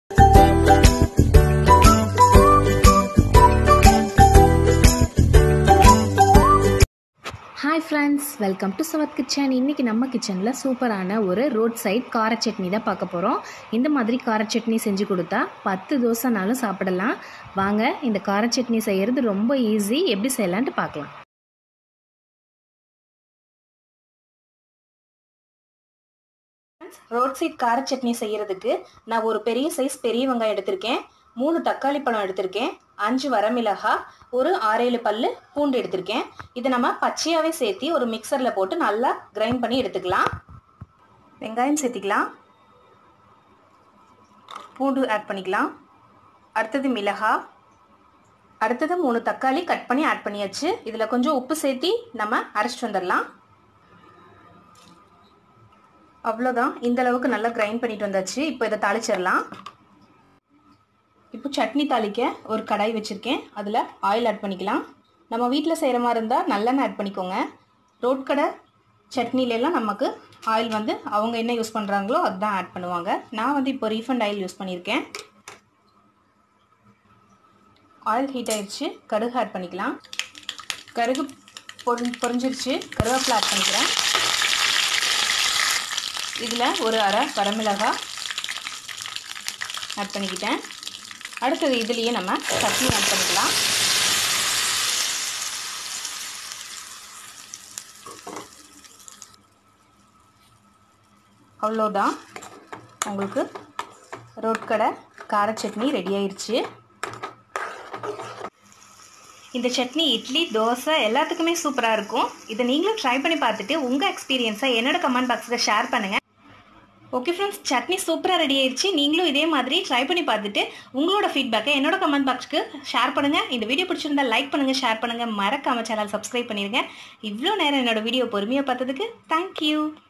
hi friends welcome to South kitchen இன்றைக்கி நம்ம கிச்சனில் சூப்பரான ஒரு ரோட் சைட் கார சட்னி தான் பார்க்க போகிறோம் இந்த மாதிரி கார சட்னி செஞ்சு கொடுத்தா பத்து தோசைனாலும் சாப்பிடலாம் வாங்க இந்த கார சட்னி செய்கிறது ரொம்ப ஈஸி எப்படி செய்யலான்ட்டு பார்க்கலாம் ரோட் சைட் கார சட்னி செய்யறதுக்கு நான் ஒரு பெரிய சைஸ் பெரிய வெங்காயம் எடுத்திருக்கேன் மூணு தக்காளி பழம் எடுத்திருக்கேன் அஞ்சு வரமிளகாய் ஒரு ஆறேழு பல்லு பூண்டு எடுத்திருக்கேன் இதை நம்ம பச்சையாகவே சேர்த்தி ஒரு மிக்சரில் போட்டு நல்லா கிரைண்ட் பண்ணி எடுத்துக்கலாம் வெங்காயம் சேர்த்திக்கலாம் பூண்டு ஆட் பண்ணிக்கலாம் அடுத்தது மிளகாய் அடுத்தது மூணு தக்காளி கட் பண்ணி ஆட் பண்ணியாச்சு இதில் கொஞ்சம் உப்பு சேர்த்தி நம்ம அரைச்சிட்டு வந்துடலாம் அவ்வளோதான் இந்த அளவுக்கு நல்லா கிரைண்ட் பண்ணிட்டு வந்தாச்சு இப்போ இதை தாளிச்சிடலாம் இப்போ சட்னி தாளிக்க ஒரு கடாய் வச்சுருக்கேன் அதில் ஆயில் ஆட் பண்ணிக்கலாம் நம்ம வீட்டில் செய்கிற மாதிரி இருந்தால் நல்லெண்ணெய் ஆட் பண்ணிக்கோங்க ரோட் கடை சட்னிலெலாம் நமக்கு ஆயில் வந்து அவங்க என்ன யூஸ் பண்ணுறாங்களோ அதுதான் ஆட் பண்ணுவாங்க நான் வந்து இப்போ ரீஃபண்ட் ஆயில் யூஸ் பண்ணியிருக்கேன் ஆயில் ஹீட் ஆயிடுச்சு கடுகு ஆட் பண்ணிக்கலாம் கடுகு பொரி பொரிஞ்சிருச்சு கருவேப்பிலை ஆட் பண்ணிக்கிறேன் இதில் ஒரு அரை வரமிளகாய் ஆட் பண்ணிக்கிட்டேன் அடுத்தது இதுலேயே நம்ம சட்னி ஆட் பண்ணிக்கலாம் அவ்வளோதான் உங்களுக்கு ரோட் கடை கார சட்னி ரெடி ஆயிடுச்சு இந்த சட்னி இட்லி தோசை எல்லாத்துக்குமே சூப்பராக இருக்கும் இதை நீங்களும் ட்ரை பண்ணி பார்த்துட்டு உங்கள் எக்ஸ்பீரியன்ஸை என்னோட கமெண்ட் பாக்ஸில் ஷேர் பண்ணுங்கள் ஓகே ஃப்ரெண்ட்ஸ் சட்னி சூப்பராக ரெடி ஆயிடுச்சு நீங்களும் இதே மாதிரி ட்ரை பண்ணி பார்த்துட்டு உங்களோட ஃபீட்பேக்கை என்னோட கமெண்ட் பாக்ஸ்க்கு ஷேர் பண்ணுங்கள் இந்த வீடியோ பிடிச்சிருந்தா லைக் பண்ணுங்கள் ஷேர் பண்ணுங்கள் மறக்காம சேனல் சப்ஸ்கிரைப் பண்ணிடுங்க இவ்வளோ நேரம் என்னோட வீடியோ பொறுமையாக பார்த்ததுக்கு தேங்க்யூ